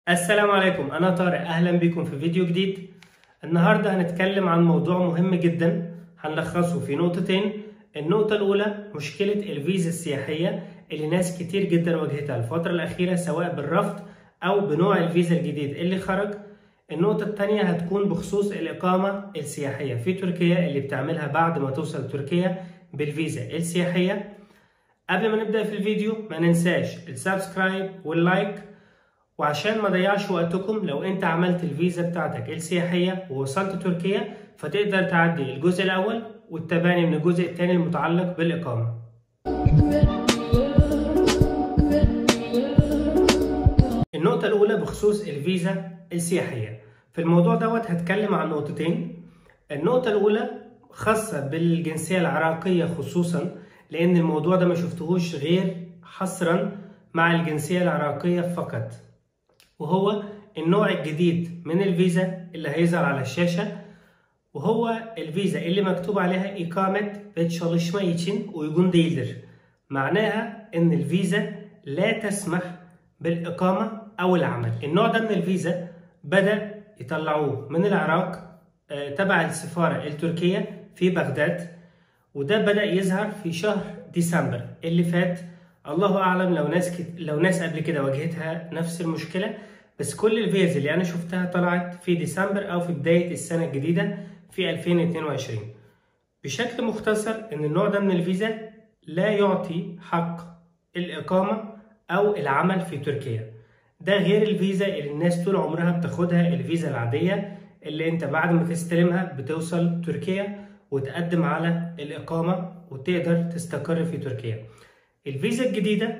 السلام عليكم أنا طارق أهلا بكم في فيديو جديد النهاردة هنتكلم عن موضوع مهم جدا هنلخصه في نقطتين النقطة الأولى مشكلة الفيزا السياحية اللي ناس كتير جدا واجهتها الفترة الأخيرة سواء بالرفض أو بنوع الفيزا الجديد اللي خرج النقطة التانية هتكون بخصوص الإقامة السياحية في تركيا اللي بتعملها بعد ما توصل تركيا بالفيزا السياحية قبل ما نبدأ في الفيديو ما ننساش السبسكرايب واللايك وعشان ما ضيعش وقتكم لو انت عملت الفيزا بتاعتك السياحية ووصلت تركيا فتقدر تعدي الجزء الأول والتباني من الجزء الثاني المتعلق بالإقامة النقطة الأولى بخصوص الفيزا السياحية في الموضوع دوت هتكلم عن نقطتين النقطة الأولى خاصة بالجنسية العراقية خصوصا لأن الموضوع ده ما شفتهوش غير حصرا مع الجنسية العراقية فقط وهو النوع الجديد من الفيزا اللي هيظهر على الشاشة وهو الفيزا اللي مكتوب عليها إقامة çalışma için uygun değildir معناها إن الفيزا لا تسمح بالإقامة أو العمل النوع ده من الفيزا بدأ يطلعوه من العراق تبع السفارة التركية في بغداد وده بدأ يظهر في شهر ديسمبر اللي فات الله أعلم لو ناس كت... لو ناس قبل كده واجهتها نفس المشكلة بس كل الفيز اللي أنا شفتها طلعت في ديسمبر أو في بداية السنة الجديدة في 2022 بشكل مختصر إن النوع ده من الفيزا لا يعطي حق الإقامة أو العمل في تركيا ده غير الفيزا اللي الناس طول عمرها بتاخدها الفيزا العادية اللي انت بعد ما تستلمها بتوصل تركيا وتقدم على الإقامة وتقدر تستقر في تركيا الفيزا الجديدة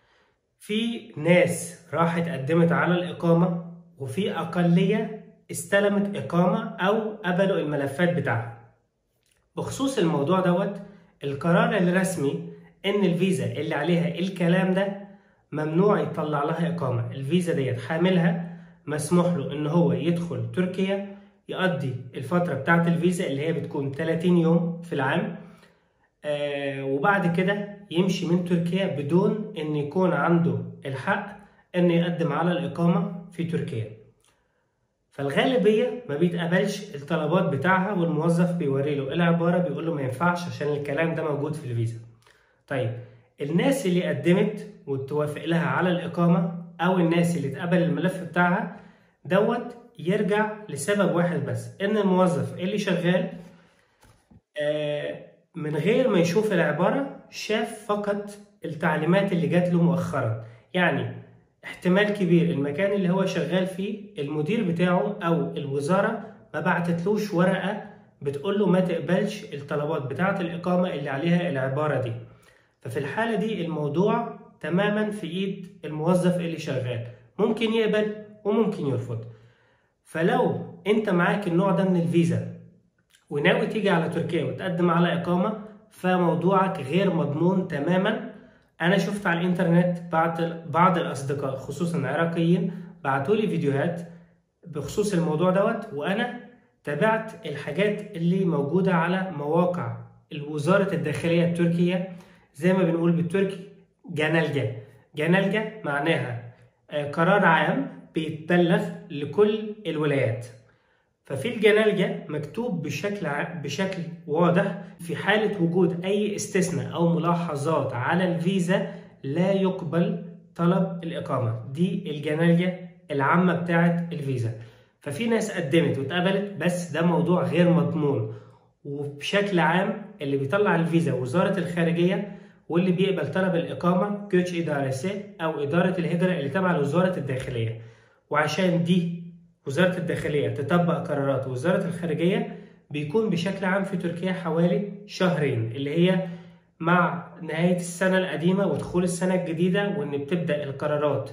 في ناس راحت قدمت على الإقامة وفي أقلية استلمت إقامة أو قبلوا الملفات بتاعها بخصوص الموضوع دوت القرار الرسمي إن الفيزا اللي عليها الكلام ده ممنوع يطلع لها إقامة الفيزا ديت حاملها مسموح له إن هو يدخل تركيا يقضي الفترة بتاعت الفيزا اللي هي بتكون 30 يوم في العام آه وبعد كده يمشي من تركيا بدون ان يكون عنده الحق ان يقدم على الاقامه في تركيا فالغالبيه ما بيتقبلش الطلبات بتاعها والموظف بيوري له العباره بيقول له ما ينفعش عشان الكلام ده موجود في الفيزا طيب الناس اللي قدمت وتوافق لها على الاقامه او الناس اللي اتقبل الملف بتاعها دوت يرجع لسبب واحد بس ان الموظف اللي شغال آه من غير ما يشوف العبارة شاف فقط التعليمات اللي جات له مؤخرا يعني احتمال كبير المكان اللي هو شغال فيه المدير بتاعه او الوزارة ما بعتتلوش ورقة بتقول له ما تقبلش الطلبات بتاعة الإقامة اللي عليها العبارة دي ففي الحالة دي الموضوع تماما في ايد الموظف اللي شغال ممكن يقبل وممكن يرفض فلو انت معاك النوع ده من الفيزا وناوي تيجي على تركيا وتقدم على إقامة فموضوعك غير مضمون تماما أنا شفت على الإنترنت بعض بعض الأصدقاء خصوصا عراقيين بعتوا لي فيديوهات بخصوص الموضوع دوت وأنا تابعت الحاجات اللي موجودة على مواقع الوزارة الداخلية التركية زي ما بنقول بالتركي جانلجا جانلجا معناها قرار عام بيتبلغ لكل الولايات ففي الجنالجة مكتوب بشكل بشكل واضح في حالة وجود أي استثناء أو ملاحظات على الفيزا لا يقبل طلب الإقامة دي الجنالجة العامة بتاعة الفيزا ففي ناس قدمت واتقبلت بس ده موضوع غير مضمون وبشكل عام اللي بيطلع الفيزا وزارة الخارجية واللي بيقبل طلب الإقامة كوتش إدارسي أو إدارة الهجرة اللي تابعة لوزارة الداخلية وعشان دي وزارة الداخلية تطبق قرارات وزارة الخارجية بيكون بشكل عام في تركيا حوالي شهرين اللي هي مع نهاية السنة القديمة ودخول السنة الجديدة وإن بتبدأ القرارات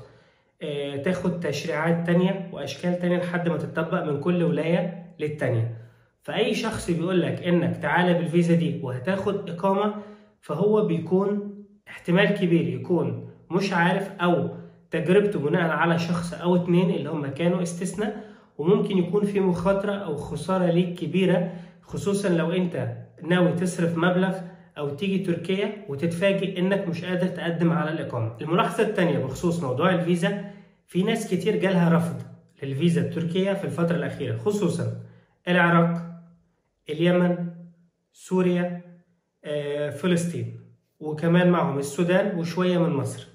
تاخد تشريعات تانية وأشكال تانية لحد ما تطبق من كل ولاية للتانية فأي شخص بيقول لك إنك تعالى بالفيزا دي وهتاخد إقامة فهو بيكون احتمال كبير يكون مش عارف أو تجربته بناء على شخص او اتنين اللي هم كانوا استثناء وممكن يكون في مخاطرة او خسارة ليك كبيرة خصوصا لو انت ناوي تصرف مبلغ او تيجي تركيا وتتفاجئ انك مش قادر تقدم على الاقامة الملاحظة التانية بخصوص موضوع الفيزا في ناس كتير جالها رفض للفيزا التركية في الفترة الأخيرة خصوصا العراق اليمن سوريا آه، فلسطين وكمان معهم السودان وشوية من مصر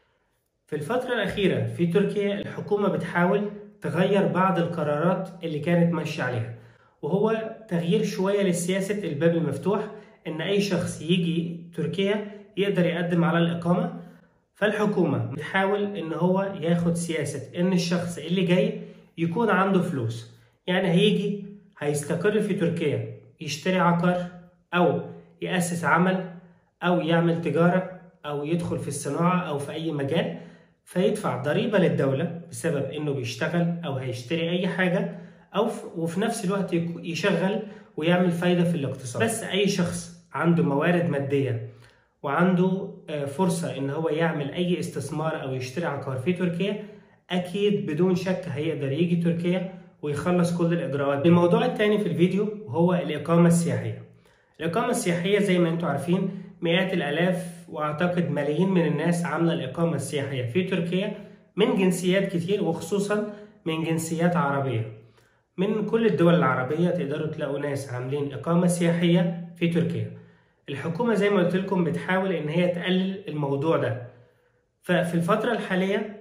في الفترة الأخيرة في تركيا الحكومة بتحاول تغير بعض القرارات اللي كانت ماشية عليها وهو تغيير شوية لسياسة الباب المفتوح إن أي شخص يجي تركيا يقدر يقدم على الإقامة فالحكومة بتحاول إن هو ياخد سياسة إن الشخص اللي جاي يكون عنده فلوس يعني هيجي هيستقر في تركيا يشتري عقار أو يأسس عمل أو يعمل تجارة أو يدخل في الصناعة أو في أي مجال فيدفع ضريبة للدولة بسبب إنه بيشتغل أو هيشتري أي حاجة أو ف... وفي نفس الوقت يشغل ويعمل فايدة في الاقتصاد بس أي شخص عنده موارد مادية وعنده فرصة إن هو يعمل أي استثمار أو يشتري عقار في تركيا أكيد بدون شك هيقدر يجي تركيا ويخلص كل الإجراءات الموضوع التاني في الفيديو هو الإقامة السياحية الإقامة السياحية زي ما أنتم عارفين مئات الآلاف وأعتقد ملايين من الناس عاملة الإقامة السياحية في تركيا من جنسيات كتير وخصوصا من جنسيات عربية من كل الدول العربية تقدروا تلاقوا ناس عاملين إقامة سياحية في تركيا الحكومة زي ما قلت لكم بتحاول إن هي تقلل الموضوع ده ففي الفترة الحالية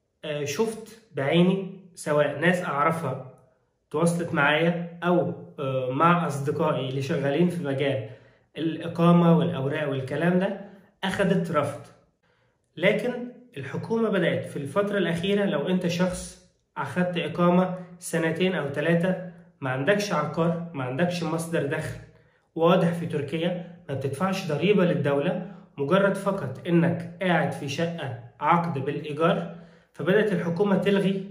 شفت بعيني سواء ناس أعرفها تواصلت معايا أو مع أصدقائي اللي شغالين في مجال الإقامة والأوراق والكلام ده أخدت رفض لكن الحكومة بدأت في الفترة الأخيرة لو أنت شخص أخدت إقامة سنتين أو ثلاثة ما عندكش عقار ما عندكش مصدر دخل واضح في تركيا ما بتدفعش ضريبة للدولة مجرد فقط إنك قاعد في شقة عقد بالإيجار فبدأت الحكومة تلغي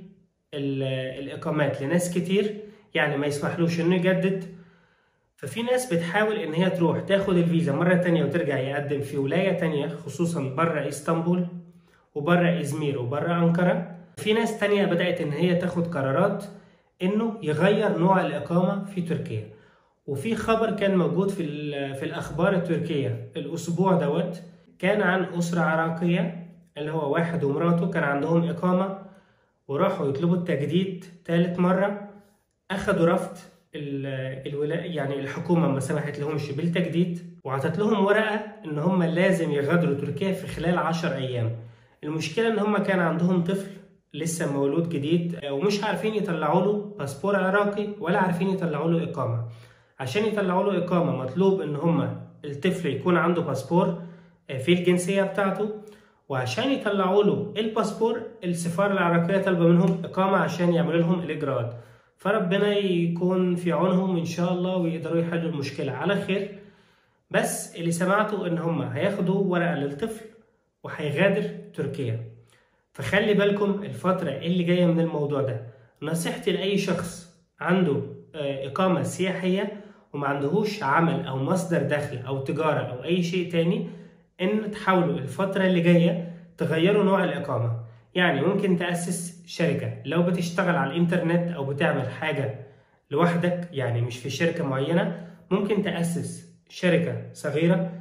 الإقامات لناس كتير يعني ما يسمحلوش إنه يجدد ففي ناس بتحاول ان هي تروح تاخد الفيزا مرة تانية وترجع يقدم في ولاية تانية خصوصا برا اسطنبول وبرا ازمير وبرا انقرة في ناس تانية بدأت ان هي تاخد قرارات انه يغير نوع الاقامة في تركيا وفي خبر كان موجود في, في الاخبار التركية الاسبوع دوت كان عن اسرة عراقية اللي هو واحد ومراته كان عندهم اقامة وراحوا يطلبوا التجديد تالت مرة اخدوا رفض الولا... يعني الحكومه ما سمحت لهمش بالتجديد وعطت لهم ورقه ان هم لازم يغادروا تركيا في خلال 10 ايام المشكله ان هم كان عندهم طفل لسه مولود جديد ومش عارفين يطلعوا له باسبور عراقي ولا عارفين يطلعوا له اقامه عشان يطلعوا له اقامه مطلوب ان هم الطفل يكون عنده باسبور في الجنسيه بتاعته وعشان يطلعوا له الباسبور السفاره العراقيه طالبه منهم اقامه عشان يعملوا لهم الاجراءات فربنا يكون في عونهم ان شاء الله ويقدروا يحلوا المشكله على خير بس اللي سمعته ان هم هياخدوا ورقه للطفل وهيغادر تركيا فخلي بالكم الفتره اللي جايه من الموضوع ده نصيحتي لاي شخص عنده اقامه سياحيه وما عندهوش عمل او مصدر دخل او تجاره او اي شيء تاني ان تحاولوا الفتره اللي جايه تغيروا نوع الاقامه يعني ممكن تأسس شركة لو بتشتغل على الإنترنت أو بتعمل حاجة لوحدك يعني مش في شركة معينة ممكن تأسس شركة صغيرة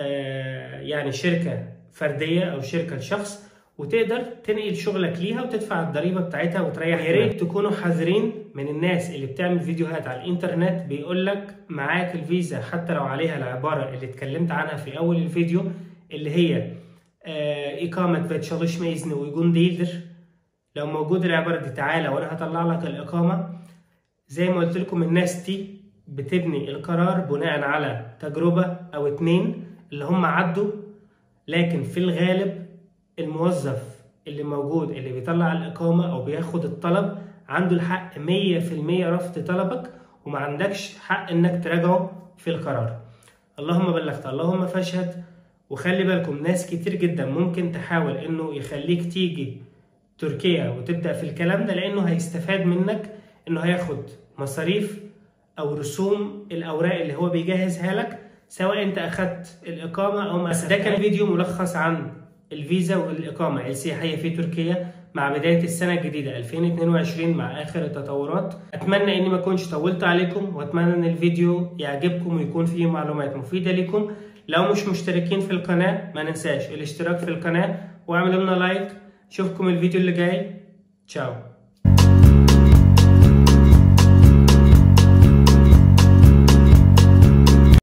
يعني شركة فردية أو شركة لشخص وتقدر تنقل شغلك ليها وتدفع الضريبة بتاعتها وتريح يا ريت تكونوا حذرين من الناس اللي بتعمل فيديوهات على الإنترنت بيقول لك معاك الفيزا حتى لو عليها العبارة اللي اتكلمت عنها في أول الفيديو اللي هي إقامة ve çalışma izni uygun değildir. لو موجود العبارة دي تعالى وأنا هطلع لك الإقامة زي ما قلت لكم الناس دي بتبني القرار بناء على تجربة أو اتنين اللي هم عدوا لكن في الغالب الموظف اللي موجود اللي بيطلع الإقامة أو بياخد الطلب عنده الحق 100% رفض طلبك وما عندكش حق إنك تراجعه في القرار اللهم بلغت اللهم فاشهد وخلي بالكم ناس كتير جدا ممكن تحاول انه يخليك تيجي تركيا وتبدا في الكلام ده لانه هيستفاد منك انه هياخد مصاريف او رسوم الاوراق اللي هو بيجهزها لك سواء انت اخدت الاقامه او ما ده كان فيديو ملخص عن الفيزا والاقامه السياحيه في تركيا مع بدايه السنه الجديده 2022 مع اخر التطورات اتمنى اني ما اكونش طولت عليكم واتمنى ان الفيديو يعجبكم ويكون فيه معلومات مفيده ليكم لو مش مشتركين في القناة ما ننساش الاشتراك في القناة واعملوا لنا لايك اشوفكم الفيديو اللي جاي تشاو